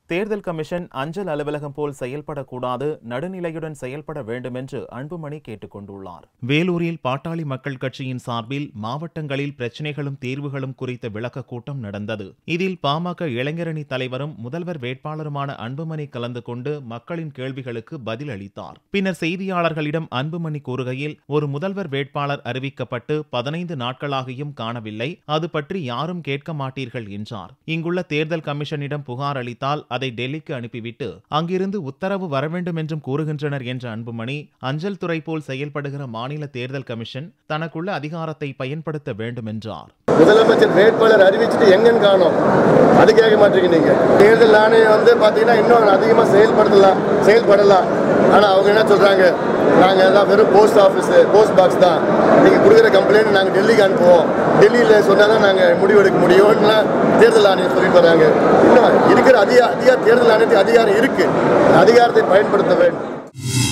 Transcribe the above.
தேர்தல் கமிஷன் அஞ்சல் அலுவலகம் போல் செயல்படக்கூடாது நடுநிலையுடன் செயல்பட வேண்டும் என்று அன்புமணி கேட்டுக் கொண்டுள்ளார் வேலூரில் பாட்டாளி மக்கள் கட்சியின் சார்பில் மாவட்டங்களில் பிரச்சினைகளும் தீர்வுகளும் குறித்த விளக்க கூட்டம் நடந்தது இதில் பாமக இளைஞரணி தலைவரும் முதல்வர் வேட்பாளருமான அன்புமணி கலந்து கொண்டு மக்களின் கேள்விகளுக்கு பதில் அளித்தார் பின்னர் செய்தியாளர்களிடம் அன்புமணி கூறுகையில் ஒரு முதல்வர் வேட்பாளர் அறிவிக்கப்பட்டு பதினைந்து நாட்களாகியும் காணவில்லை அது பற்றி யாரும் கேட்க மாட்டீர்கள் என்றார் இங்குள்ள தேர்தல் கமிஷனிடம் புகார் அளித்தால் அதை டெல்லிக்கு அனுப்பிவிட்டு அங்கிருந்து உத்தரவு வர வேண்டும் என்றும் கூறுகின்றனர் என்ற அன்புமணி அஞ்சல் துறை போல் செயல்படுகிற மாநில தேர்தல் கமிஷன் தனக்குள்ள அதிகாரத்தை பயன்படுத்த வேண்டும் என்றார் முதலமைச்சர் வேட்பாளர் அறிவிச்சுட்டு எங்கன்னு காணும் அது கேட்க மாட்டீங்க நீங்க தேர்தல் ஆணையம் வந்து பாத்தீங்கன்னா இன்னும் அதிகமா செயல்படுத்தலாம் செயல்படலாம் ஆனா அவங்க என்ன சொல்றாங்க நாங்க தான் வெறும் போஸ்ட் ஆஃபீஸ் போஸ்ட் பாக்ஸ் தான் நீங்க கொடுக்குற கம்ப்ளைண்ட் நாங்க டெல்லிக்கு அனுப்புவோம் டெல்லியில சொன்னா தான் நாங்க முடிவெடுக்க முடியும்னு தேர்தல் ஆணையம் சொல்லிட்டு வராங்க இன்னும் இருக்கிற அதிகார அதிகார தேர்தல் ஆணையத்துக்கு அதிகாரம் இருக்கு அந்த அதிகாரத்தை பயன்படுத்த வேண்டும்